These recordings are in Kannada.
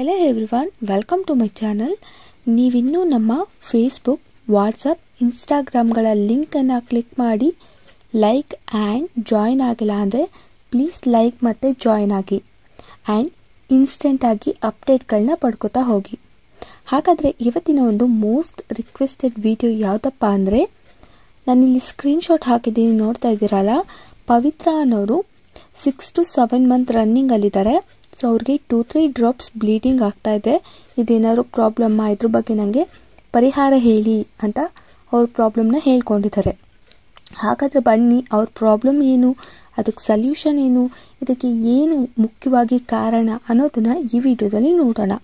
hello everyone welcome to my channel ನೀವಿನ್ನೂ ನಮ್ಮ ಫೇಸ್ಬುಕ್ ವಾಟ್ಸಪ್ ಇನ್ಸ್ಟಾಗ್ರಾಮ್ಗಳ ಲಿಂಕನ್ನು ಕ್ಲಿಕ್ ಮಾಡಿ ಲೈಕ್ ಆ್ಯಂಡ್ ಜಾಯಿನ್ ಆಗಿಲ್ಲ ಅಂದರೆ ಪ್ಲೀಸ್ ಲೈಕ್ ಮತ್ತು ಜಾಯಿನ್ ಆಗಿ ಆ್ಯಂಡ್ ಇನ್ಸ್ಟೆಂಟಾಗಿ ಅಪ್ಡೇಟ್ಗಳನ್ನ ಪಡ್ಕೋತಾ ಹೋಗಿ ಹಾಗಾದರೆ ಇವತ್ತಿನ ಒಂದು ಮೋಸ್ಟ್ ರಿಕ್ವೆಸ್ಟೆಡ್ ವಿಡಿಯೋ ಯಾವುದಪ್ಪ ಅಂದರೆ ನಾನಿಲ್ಲಿ ಸ್ಕ್ರೀನ್ಶಾಟ್ ಹಾಕಿದ್ದೀನಿ ನೋಡ್ತಾ ಇದ್ದೀರಲ್ಲ ಪವಿತ್ರ ಅನ್ನೋರು ಸಿಕ್ಸ್ ಟು ಸೆವೆನ್ ಮಂತ್ ರನ್ನಿಂಗಲ್ಲಿದ್ದಾರೆ ಸೊ ಅವ್ರಿಗೆ ಟೂ ತ್ರೀ ಡ್ರಾಪ್ಸ್ ಬ್ಲೀಡಿಂಗ್ ಆಗ್ತಾ ಇದೆ ಇದೇನಾದ್ರು ಪ್ರಾಬ್ಲಮ್ ಇದ್ರ ಬಗ್ಗೆ ನನಗೆ ಪರಿಹಾರ ಹೇಳಿ ಅಂತ ಅವ್ರ ಪ್ರಾಬ್ಲಮ್ನ ಹೇಳ್ಕೊಂಡಿದ್ದಾರೆ ಹಾಗಾದರೆ ಬನ್ನಿ ಅವ್ರ ಪ್ರಾಬ್ಲಮ್ ಏನು ಅದಕ್ಕೆ ಸಲ್ಯೂಷನ್ ಏನು ಇದಕ್ಕೆ ಏನು ಮುಖ್ಯವಾಗಿ ಕಾರಣ ಅನ್ನೋದನ್ನ ಈ ವಿಡಿಯೋದಲ್ಲಿ ನೋಡೋಣ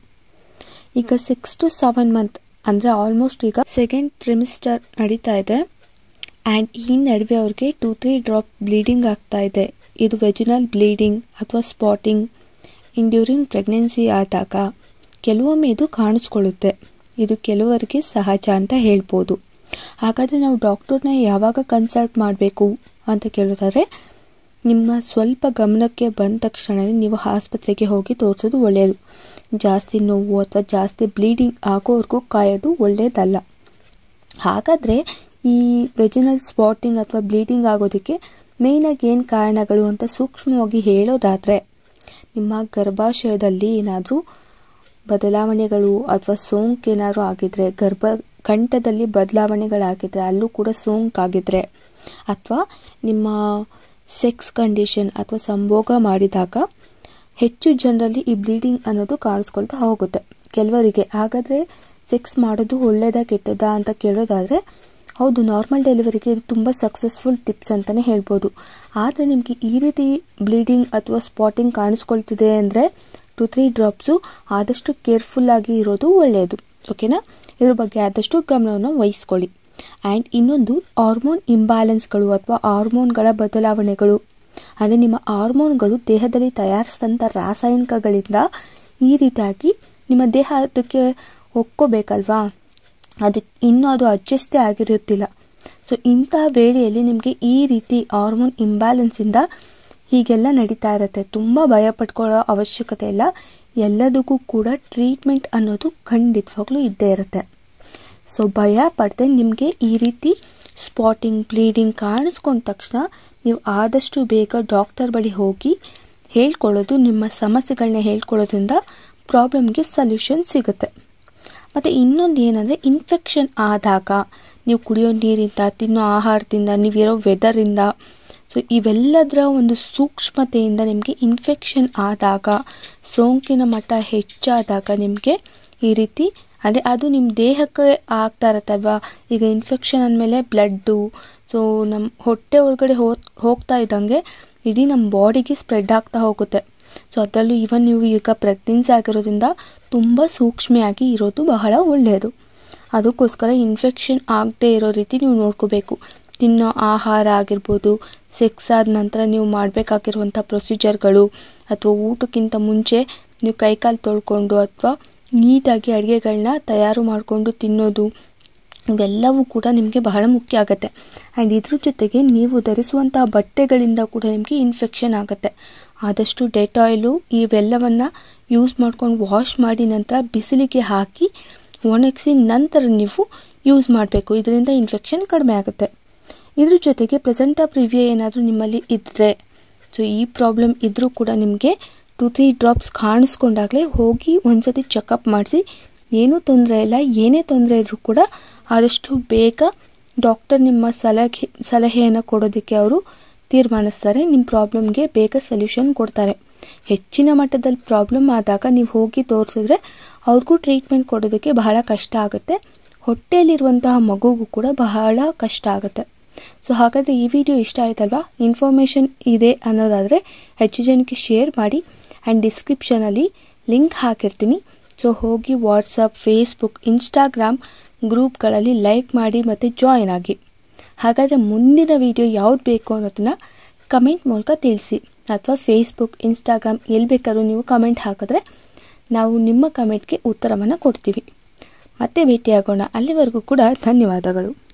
ಈಗ ಸಿಕ್ಸ್ ಟು ಸೆವೆನ್ ಮಂತ್ ಅಂದರೆ ಆಲ್ಮೋಸ್ಟ್ ಈಗ ಸೆಕೆಂಡ್ ಟ್ರಿಮಿಸ್ಟರ್ ನಡೀತಾ ಇದೆ ಆ್ಯಂಡ್ ಈ ನಡುವೆ ಅವ್ರಿಗೆ ಟೂ ತ್ರೀ ಡ್ರಾಪ್ ಬ್ಲೀಡಿಂಗ್ ಆಗ್ತಾ ಇದೆ ಇದು ವೆಜಿನಲ್ ಬ್ಲೀಡಿಂಗ್ ಅಥವಾ ಸ್ಪಾಟಿಂಗ್ ಇಂಡ್ಯೂರಿಂಗ್ ಪ್ರೆಗ್ನೆನ್ಸಿ ಆದಾಗ ಕೆಲವೊಮ್ಮೆ ಇದು ಕಾಣಿಸ್ಕೊಳ್ಳುತ್ತೆ ಇದು ಕೆಲವರಿಗೆ ಸಹಜ ಅಂತ ಹೇಳ್ಬೋದು ಹಾಗಾದರೆ ನಾವು ಡಾಕ್ಟರ್ನ ಯಾವಾಗ ಕನ್ಸಲ್ಟ್ ಮಾಡಬೇಕು ಅಂತ ಕೇಳಿದ್ರೆ ನಿಮ್ಮ ಸ್ವಲ್ಪ ಗಮನಕ್ಕೆ ಬಂದ ತಕ್ಷಣ ನೀವು ಆಸ್ಪತ್ರೆಗೆ ಹೋಗಿ ತೋರಿಸೋದು ಒಳ್ಳೆಯದು ಜಾಸ್ತಿ ನೋವು ಅಥವಾ ಜಾಸ್ತಿ ಬ್ಲೀಡಿಂಗ್ ಆಗೋವರೆಗೂ ಕಾಯೋದು ಒಳ್ಳೆಯದಲ್ಲ ಹಾಗಾದರೆ ಈ ವೆಜಿನಲ್ ಸ್ಪಾಟಿಂಗ್ ಅಥವಾ ಬ್ಲೀಡಿಂಗ್ ಆಗೋದಕ್ಕೆ ಮೇಯ್ನಾಗಿ ಏನು ಕಾರಣಗಳು ಅಂತ ಸೂಕ್ಷ್ಮವಾಗಿ ಹೇಳೋದಾದರೆ ನಿಮ್ಮ ಗರ್ಭಾಶಯದಲ್ಲಿ ಏನಾದರೂ ಬದಲಾವಣೆಗಳು ಅಥವಾ ಸೋಂಕೇನಾದರೂ ಆಗಿದ್ರೆ ಗರ್ಭ ಕಂಠದಲ್ಲಿ ಬದಲಾವಣೆಗಳಾಗಿದ್ರೆ ಅಲ್ಲೂ ಕೂಡ ಸೋಂಕಾಗಿದ್ರೆ ಅಥವಾ ನಿಮ್ಮ ಸೆಕ್ಸ್ ಕಂಡೀಷನ್ ಅಥವಾ ಸಂಭೋಗ ಮಾಡಿದಾಗ ಹೆಚ್ಚು ಜನರಲ್ಲಿ ಈ ಬ್ಲೀಡಿಂಗ್ ಅನ್ನೋದು ಕಾಣಿಸ್ಕೊಳ್ತಾ ಹೋಗುತ್ತೆ ಕೆಲವರಿಗೆ ಹಾಗಾದರೆ ಸೆಕ್ಸ್ ಮಾಡೋದು ಒಳ್ಳೆಯದಾ ಕೆಟ್ಟದಾ ಅಂತ ಕೇಳೋದಾದರೆ ಹೌದು ನಾರ್ಮಲ್ ಡೆಲಿವರಿಗೆ ಇದು ತುಂಬ ಸಕ್ಸಸ್ಫುಲ್ ಟಿಪ್ಸ್ ಅಂತಲೇ ಹೇಳ್ಬೋದು ಆದರೆ ನಿಮಗೆ ಈ ರೀತಿ ಬ್ಲೀಡಿಂಗ್ ಅಥವಾ ಸ್ಪಾಟಿಂಗ್ ಕಾಣಿಸ್ಕೊಳ್ತಿದೆ ಅಂದರೆ ಟು ತ್ರೀ ಡ್ರಾಪ್ಸು ಆದಷ್ಟು ಕೇರ್ಫುಲ್ಲಾಗಿ ಇರೋದು ಒಳ್ಳೆಯದು ಓಕೆನಾ ಇದ್ರ ಬಗ್ಗೆ ಆದಷ್ಟು ಗಮನವನ್ನು ವಹಿಸ್ಕೊಳ್ಳಿ ಆ್ಯಂಡ್ ಇನ್ನೊಂದು ಹಾರ್ಮೋನ್ ಇಂಬ್ಯಾಲೆನ್ಸ್ಗಳು ಅಥವಾ ಹಾರ್ಮೋನ್ಗಳ ಬದಲಾವಣೆಗಳು ಅಂದರೆ ನಿಮ್ಮ ಹಾರ್ಮೋನ್ಗಳು ದೇಹದಲ್ಲಿ ತಯಾರಿಸಿದಂಥ ರಾಸಾಯನಿಕಗಳಿಂದ ಈ ರೀತಿಯಾಗಿ ನಿಮ್ಮ ದೇಹ ಅದಕ್ಕೆ ಒಕ್ಕೋಬೇಕಲ್ವಾ ಅದು ಇನ್ನೂ ಅದು ಅಡ್ಜಸ್ಟೇ ಆಗಿರುತ್ತಿಲ್ಲ ಸೊ ಇಂಥ ವೇಳೆಯಲ್ಲಿ ನಿಮಗೆ ಈ ರೀತಿ ಹಾರ್ಮೋನ್ ಇಂಬ್ಯಾಲೆನ್ಸಿಂದ ಹೀಗೆಲ್ಲ ನಡೀತಾ ಇರುತ್ತೆ ತುಂಬ ಭಯ ಪಡ್ಕೊಳ್ಳೋ ಅವಶ್ಯಕತೆ ಇಲ್ಲ ಎಲ್ಲದಕ್ಕೂ ಕೂಡ ಟ್ರೀಟ್ಮೆಂಟ್ ಅನ್ನೋದು ಖಂಡಿತವಾಗ್ಲೂ ಇದ್ದೇ ಇರುತ್ತೆ ಸೊ ಭಯ ಪಡದೆ ನಿಮಗೆ ಈ ರೀತಿ ಸ್ಪಾಟಿಂಗ್ ಬ್ಲೀಡಿಂಗ್ ಕಾಣಿಸ್ಕೊಂಡ ತಕ್ಷಣ ನೀವು ಆದಷ್ಟು ಬೇಗ ಡಾಕ್ಟರ್ ಬಳಿ ಹೋಗಿ ಹೇಳ್ಕೊಳ್ಳೋದು ನಿಮ್ಮ ಸಮಸ್ಯೆಗಳನ್ನ ಹೇಳ್ಕೊಳ್ಳೋದ್ರಿಂದ ಪ್ರಾಬ್ಲಮ್ಗೆ ಸಲ್ಯೂಷನ್ ಸಿಗುತ್ತೆ ಮತ್ತು ಇನ್ನೊಂದು ಏನಂದರೆ ಇನ್ಫೆಕ್ಷನ್ ಆದಾಗ ನೀವು ಕುಡಿಯೋ ನೀರಿಂದ ತಿನ್ನೋ ಆಹಾರದಿಂದ ನೀವಿರೋ ವೆದರಿಂದ ಸೊ ಇವೆಲ್ಲದರ ಒಂದು ಸೂಕ್ಷ್ಮತೆಯಿಂದ ನಿಮಗೆ ಇನ್ಫೆಕ್ಷನ್ ಆದಾಗ ಸೋಂಕಿನ ಮಟ್ಟ ಹೆಚ್ಚಾದಾಗ ನಿಮಗೆ ಈ ರೀತಿ ಅಂದರೆ ಅದು ನಿಮ್ಮ ದೇಹಕ್ಕೆ ಆಗ್ತಾ ಇರುತ್ತಲ್ವಾ ಈಗ ಇನ್ಫೆಕ್ಷನ್ ಅಂದಮೇಲೆ ಬ್ಲಡ್ಡು ಸೊ ನಮ್ಮ ಹೊಟ್ಟೆ ಒಳಗಡೆ ಹೋಗ್ತಾ ಇದ್ದಂಗೆ ಇಡೀ ನಮ್ಮ ಬಾಡಿಗೆ ಸ್ಪ್ರೆಡ್ ಆಗ್ತಾ ಹೋಗುತ್ತೆ ಸೊ ಅದರಲ್ಲೂ ಇವನ್ ನೀವು ಈಗ ಪ್ರೆಗ್ನೆನ್ಸಿ ಆಗಿರೋದ್ರಿಂದ ತುಂಬ ಸೂಕ್ಷ್ಮೆಯಾಗಿ ಇರೋದು ಬಹಳ ಒಳ್ಳೆಯದು ಅದಕ್ಕೋಸ್ಕರ ಇನ್ಫೆಕ್ಷನ್ ಆಗದೆ ಇರೋ ರೀತಿ ನೀವು ನೋಡ್ಕೋಬೇಕು ತಿನ್ನೋ ಆಹಾರ ಆಗಿರ್ಬೋದು ಸೆಕ್ಸ್ ಆದ ನಂತರ ನೀವು ಮಾಡಬೇಕಾಗಿರುವಂಥ ಪ್ರೊಸೀಜರ್ಗಳು ಅಥವಾ ಊಟಕ್ಕಿಂತ ಮುಂಚೆ ನೀವು ಕೈಕಾಲು ತೊಳ್ಕೊಂಡು ಅಥವಾ ನೀಟಾಗಿ ಅಡುಗೆಗಳನ್ನ ತಯಾರು ಮಾಡಿಕೊಂಡು ತಿನ್ನೋದು ಇವೆಲ್ಲವೂ ಕೂಡ ನಿಮಗೆ ಬಹಳ ಮುಖ್ಯ ಆಗುತ್ತೆ ಆ್ಯಂಡ್ ಇದ್ರ ಜೊತೆಗೆ ನೀವು ಧರಿಸುವಂಥ ಬಟ್ಟೆಗಳಿಂದ ಕೂಡ ನಿಮಗೆ ಇನ್ಫೆಕ್ಷನ್ ಆಗುತ್ತೆ ಆದಷ್ಟು ಡೆಟಾಯಿಲು ಇವೆಲ್ಲವನ್ನು ಯೂಸ್ ಮಾಡ್ಕೊಂಡು ವಾಶ್ ಮಾಡಿ ನಂತರ ಬಿಸಿಲಿಗೆ ಹಾಕಿ ಒಣಗಿಸಿ ನಂತರ ನೀವು ಯೂಸ್ ಮಾಡಬೇಕು ಇದರಿಂದ ಇನ್ಫೆಕ್ಷನ್ ಕಡಿಮೆ ಆಗುತ್ತೆ ಇದ್ರ ಜೊತೆಗೆ ಪ್ರೆಸೆಂಟಾ ಪ್ರಿವ್ಯೂ ಏನಾದರೂ ನಿಮ್ಮಲ್ಲಿ ಇದ್ದರೆ ಸೊ ಈ ಪ್ರಾಬ್ಲಮ್ ಇದ್ದರೂ ಕೂಡ ನಿಮಗೆ ಟು ತ್ರೀ ಡ್ರಾಪ್ಸ್ ಕಾಣಿಸ್ಕೊಂಡಾಗಲೇ ಹೋಗಿ ಒಂದ್ಸತಿ ಚೆಕಪ್ ಮಾಡಿಸಿ ಏನೂ ತೊಂದರೆ ಇಲ್ಲ ಏನೇ ತೊಂದರೆ ಇದ್ದರೂ ಕೂಡ ಆದಷ್ಟು ಬೇಗ ಡಾಕ್ಟರ್ ನಿಮ್ಮ ಸಲಹೆ ಸಲಹೆಯನ್ನು ಕೊಡೋದಕ್ಕೆ ಅವರು ತೀರ್ಮಾನಿಸ್ತಾರೆ ನಿಮ್ಮ ಪ್ರಾಬ್ಲಮ್ಗೆ ಬೇಗ ಸೊಲ್ಯೂಷನ್ ಕೊಡ್ತಾರೆ ಹೆಚ್ಚಿನ ಮಟ್ಟದಲ್ಲಿ ಪ್ರಾಬ್ಲಮ್ ಆದಾಗ ನೀವು ಹೋಗಿ ತೋರಿಸಿದ್ರೆ ಅವ್ರಿಗೂ ಟ್ರೀಟ್ಮೆಂಟ್ ಕೊಡೋದಕ್ಕೆ ಬಹಳ ಕಷ್ಟ ಆಗುತ್ತೆ ಹೊಟ್ಟೆಯಲ್ಲಿರುವಂತಹ ಮಗುಗೂ ಕೂಡ ಬಹಳ ಕಷ್ಟ ಆಗುತ್ತೆ ಸೊ ಹಾಗಾದರೆ ಈ ವಿಡಿಯೋ ಇಷ್ಟ ಆಯ್ತಲ್ವಾ ಇನ್ಫಾರ್ಮೇಷನ್ ಇದೆ ಅನ್ನೋದಾದರೆ ಹೆಚ್ಚು ಜನಕ್ಕೆ ಶೇರ್ ಮಾಡಿ ಆ್ಯಂಡ್ ಡಿಸ್ಕ್ರಿಪ್ಷನಲ್ಲಿ ಲಿಂಕ್ ಹಾಕಿರ್ತೀನಿ ಸೊ ಹೋಗಿ ವಾಟ್ಸಪ್ ಫೇಸ್ಬುಕ್ ಇನ್ಸ್ಟಾಗ್ರಾಮ್ ಗ್ರೂಪ್ಗಳಲ್ಲಿ ಲೈಕ್ ಮಾಡಿ ಮತ್ತು ಜಾಯಿನ್ ಆಗಿ ಹಾಗಾದರೆ ಮುಂದಿನ ವಿಡಿಯೋ ಯಾವ್ದು ಬೇಕು ಅನ್ನೋದನ್ನು ಕಮೆಂಟ್ ಮೂಲಕ ತಿಳಿಸಿ ಅಥವಾ ಫೇಸ್ಬುಕ್ ಇನ್ಸ್ಟಾಗ್ರಾಮ್ ಎಲ್ಲಿ ಬೇಕಾದ್ರೂ ನೀವು ಕಮೆಂಟ್ ಹಾಕಿದ್ರೆ ನಾವು ನಿಮ್ಮ ಕಮೆಂಟ್ಗೆ ಉತ್ತರವನ್ನು ಕೊಡ್ತೀವಿ ಮತ್ತೆ ಭೇಟಿಯಾಗೋಣ ಅಲ್ಲಿವರೆಗೂ ಕೂಡ ಧನ್ಯವಾದಗಳು